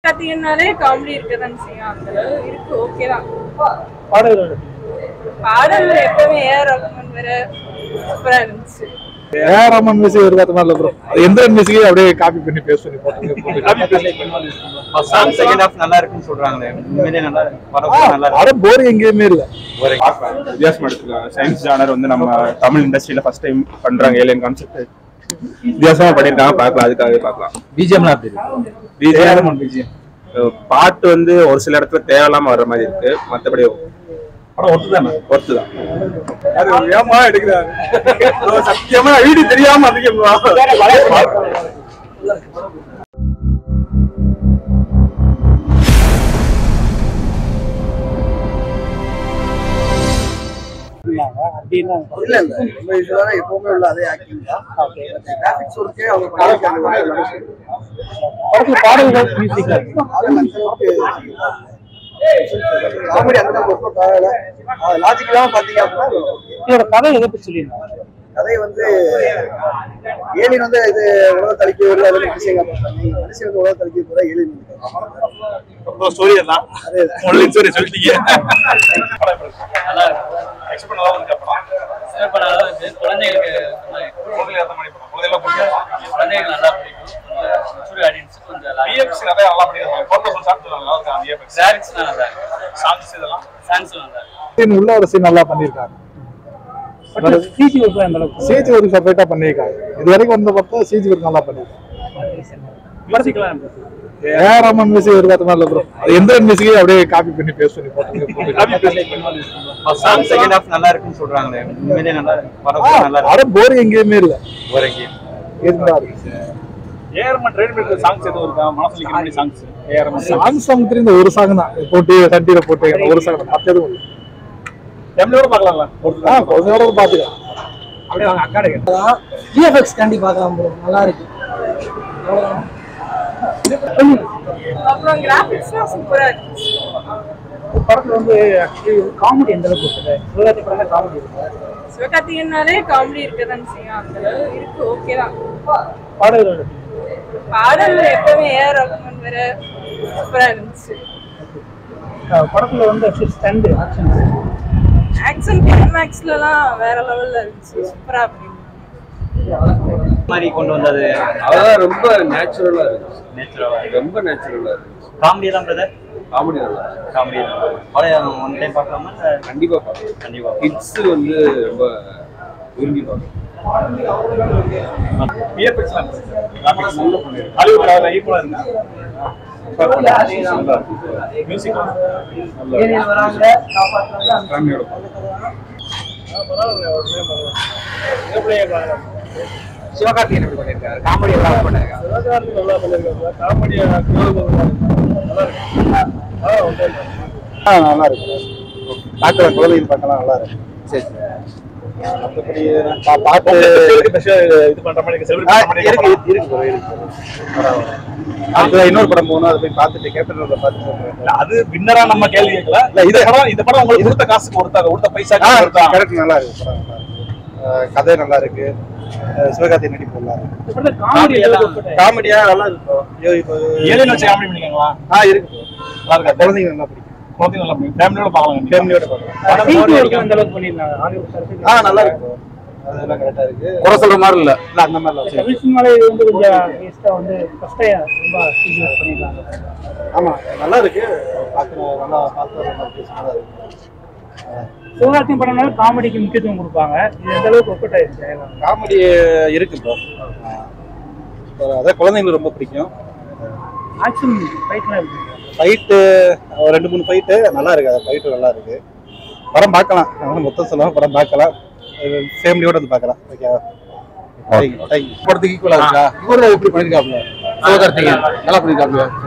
சிவகார்த்திகனாலே comedy இருக்கதான் செய்யும் அந்த அளவு இருக்கு ஓகே தான் பாடல்கள் பாடல் எப்பவுமே ஏஆர் ரஹ்மான் வேற சூப்பரா இருந்துச்சு ஏஆர் ரமன் மியூசிக் இருக்காத மாதிரி ப்ரோ எந்திரன் மியூசிக்கே அப்படியே காப்பி பண்ணி பேஸ்ட் பண்ணி போட்டு சாங் செகண்ட் ஹாஃப் நல்லா இருக்குன்னு சொல்றாங்களே உண்மையிலேயே நல்லா இருக்கு படம் நல்லா இருக்கு படம் போர் எங்கேயுமே இல்ல வித்தியாசமா எடுத்துருக்காங்க சயின்ஸ் ஜானர் வந்து நம்ம தமிழ் இண்டஸ்ட்ரியில ஃபர்ஸ்ட் டைம் பண்றாங்க ஏலியன் கான்செப்ட் வித்தியாசமா பண்ணிருக்காங்க பார்க்கலாம் அதுக்காகவே பார்க்கலாம் பிஜிஎம்லாம் அப்படி இருக்கு பிஜிஎம் பாட்டு வந்து ஒரு சில இடத்துல தேவையில்லாம வர்ற மாதிரி இருக்கு மத்தபடி படம் ஒத்து தானே ஒர்த்து தான் அது ஏமா எடுக்கிறாரு சத்தியமா வீடு தெரியாம அதிகம் அப்படின்னா இல்ல இல்ல ரொம்ப யூஸ்வலா எப்பவுமே உள்ள அதே ஆக்டிங் தான் கிராபிக்ஸ் ஒர்க்கே அவங்க பண்ணிருக்காங்க படத்துல பாடல்கள் மியூசிக்ல அது அந்த அளவுக்கு காமெடி அந்த அளவுக்கு ஒர்க் ஆகல லாஜிக் இல்லாம பாத்தீங்க அப்படின்னா இதோட கதை எதை பத்தி சொல்லியிருந்தாங்க கதை வந்து ஏலியன் வந்து இது உலக தளிக்க வருது அது மனுஷங்க மனுஷன் வந்து உலக தளிக்க போற ஏலியன் ஸ்டோரி தான் அதே ஒன்லி ஸ்டோரி சொல்லிட்டீங்க சிறப்பானதா இருக்கு குழந்தைகளுக்கு குழந்தைகளுக்கு நல்லா பிடிக்கும் மெச்சூர் ஆடியன்ஸுக்கு கொஞ்சம் கிராஃபிக்ஸ்லாம் நல்லா இருக்கு சாங்ஸ் நல்லா இருக்கு உள்ள ஒரு சீன் நல்லா பண்ணிருக்காங்க சிஜி ஒர்க் அந்த அளவுக்கு சிஜி ஒரு செப்பரேட்டா பண்ணிருக்காங்க இது வரைக்கும் வந்த பார்த்தா சிஜி ஒரு நல்லா பண்ணிருக்காங்க படத்துக்குலாம் ஏஆர் ரமன் மியூசிக் இருக்காத மாதிரி ப்ரோ எந்திரன் மியூசிக்கே அப்படியே காப்பி பண்ணி பேஸ்ட் பண்ணி போட்டு சாங் செகண்ட் ஹாஃப் நல்லா இருக்குன்னு சொல்றாங்களே உண்மையிலேயே நல்லா இருக்கு படம் நல்லா இருக்கு படம் போர் எங்கேயுமே இல்ல வரைக்கும் இருந்தாரு ஏஆர்எம் ட்ரெயின் பண்ணி சாங்ஸ் எதுவும் இருக்கா மனசுல நிக்கிற மாதிரி சாங்ஸ் ஏஆர்எம் சாங் சாங் தெரிந்த ஒரு சாங் தான் போட்டு சண்டியில போட்டு அந்த ஒரு சாங் தான் மத்ததும் இல்ல. ஃபேமிலியோட பார்க்கலாம்ல ஆ கொஞ்ச நேரம் பாத்துக்கலாம் அப்படியே அவங்க அக்கா விஎஃப்எக்ஸ் காண்டி பார்க்கலாம் ப்ரோ நல்லா இருக்கு அப்புறம் கிராபிக்ஸ்லாம் சூப்பரா இருந்துச்சு படத்துல வந்து ஆக்சுவலி காமெடி எந்த அளவுக்கு இருக்குது சிவகார்த்தி படம் காமெடி இருக்கு சிவகார்த்திகனாலே காமெடி இருக்கதான் செய்யும் அந்த அளவு இருக்கு ஓகே தான் பாடல்கள் பாடல் எப்பவுமே ஏஆர் ரஹ்மான் வேற சூப்பரா இருந்துச்சு அஹ் படத்துல வந்து ஆக்சுவலி ஸ்டண்ட் ஆக்ஷன் ஆக்சன் கிளைமேக்ஸ்லாம் வேற லெவல்ல இருந்துச்சு சூப்பரா பண்ணிருந்தாங்க மாதிரி கொண்டு வந்தது அதான் ரொம்ப நேச்சுரலா இருந்துச்சு நேச்சுரலா ரொம்ப நேச்சுரலா இருந்துச்சு காமெடி தான் பிரதர் காமெடி நல்லா இருந்துச்சு. காமெடி படம் ஒன் டைம் பார்க்கலாமா இல்ல கண்டிப்பா பார்க்கலாம் கண்டிப்பா கிட்ஸ் வந்து ரொம்ப விரும்பி பார்க்கலாம் ஹாலிவுட் ஈக்குவலா இருந்தா மியூசிக் ஏலியன் வராங்க காப்பாற்றுறாங்க ஃபேமிலியோட சிவகார்த்திகேயன் எப்படி பண்ணிருக்காரு காமெடி எல்லாம் பண்ணிருக்காரு நல்லா பண்ணிருக்காங்க காமெடியா ஆ நல்லா இருக்கு பார்க்கலாம் குழந்தைகள் பார்க்கலாம் நல்லா இருக்கு சரி மற்றபடி பா- பாட்டு இது பண்ற மாதிரி ஆ, செலிபிரேட் இருக்கு இருக்கு இருக்கு bro, இருக்கு பரவாயில்ல. அடுத்தது இன்னொரு படம் போகணும் அதை போய் பார்த்துட்டு கேப்டன் ரோட பார்த்து சொல்றேன் அது வின்னரா நம்ம கேள்வி கேட்கல இல்ல, இது- இந்த படம் இந்த படம் உங்களுக்கு கொடுத்த காசுக்கு கொடுத்தா கொடுத்த பைசா ஆ கொடுத்தா கரெக்ட் நல்லா இருக்கு படம் நல்லா இருக்கு ஆ, கதை நல்லா இருக்கு ஆ, சிவகார்த்திகேயன் நடிப்பு நல்லா இருக்கு படத்துல காமெடி எந்த அளவுக்கு இருக்குது? காமெடியா நல்லா இருக்கு bro. ஐயோ, இப்போ ஏலியன் வச்சு காமெடி பண்ணிருக்காங்களா ஆ இருக்கு bro. நல்லா இருக்கா குழந்தைங்க நல்லா பிடிக்கும் குழந்தைங்க நல்லா பண்ணி ஃபேமிலியோட பார்க்கலாம் ஃபேமிலியோட பார்க்கலாம் CG work எந்த அளவுக்கு பண்ணியிருந்தாங்க ஹாலிவுட் சரக்கு ஆ நல்லா இருக்கு bro. அதெல்லாம் கரெக்டா இருக்கு குறை சொல்ற மாதிரி இல்ல இல்ல அந்த மாதிரிலாம் சரி. தமிழ் சினிமாலே இது வந்து கொஞ்சம் வேஸ்டா வந்து ஃபர்ஸ்ட் ரொம்ப சிஜி ஒர்க் பண்ணியிருக்காங்க ஆமா நல்லா இருக்கு பார்க்குற நல்லா பார்த்து நல்லா இருக்கு நல்லா இருக்கு சிவகார்த்தியும் படம்னால காமெடிக்கு முக்கியத்துவம் கொடுப்பாங்க இது எந்த அளவுக்கு ஒர்க் அவுட் ஆயிடுச்சு காமெடி இருக்கு ப்ரோ அதான் குழந்தைங்களுக்கு ரொம்ப பிடிக்கும் ஆக்ஷன் ஃபைட்லாம் இருக்கு ஃபைட்டு ரெண்டு மூணு ஃபைட்டு நல்லா இருக்கு அது ஃபைட்டு நல்லா இருக்கு படம் பார்க்கலாம் நான் மொத்தம் சொல்லுவேன் படம் பார்க்கலாம் ஃபேமிலியோட வந்து பார்க்கலாம் ஓகே படத்துக்கு ஈக்குவலா இருக்கா இவரு எப்படி பண்ணிருக்காப்ல சிவகார்த்திகேயன் நல்லா பண்ணிருக்காப்ல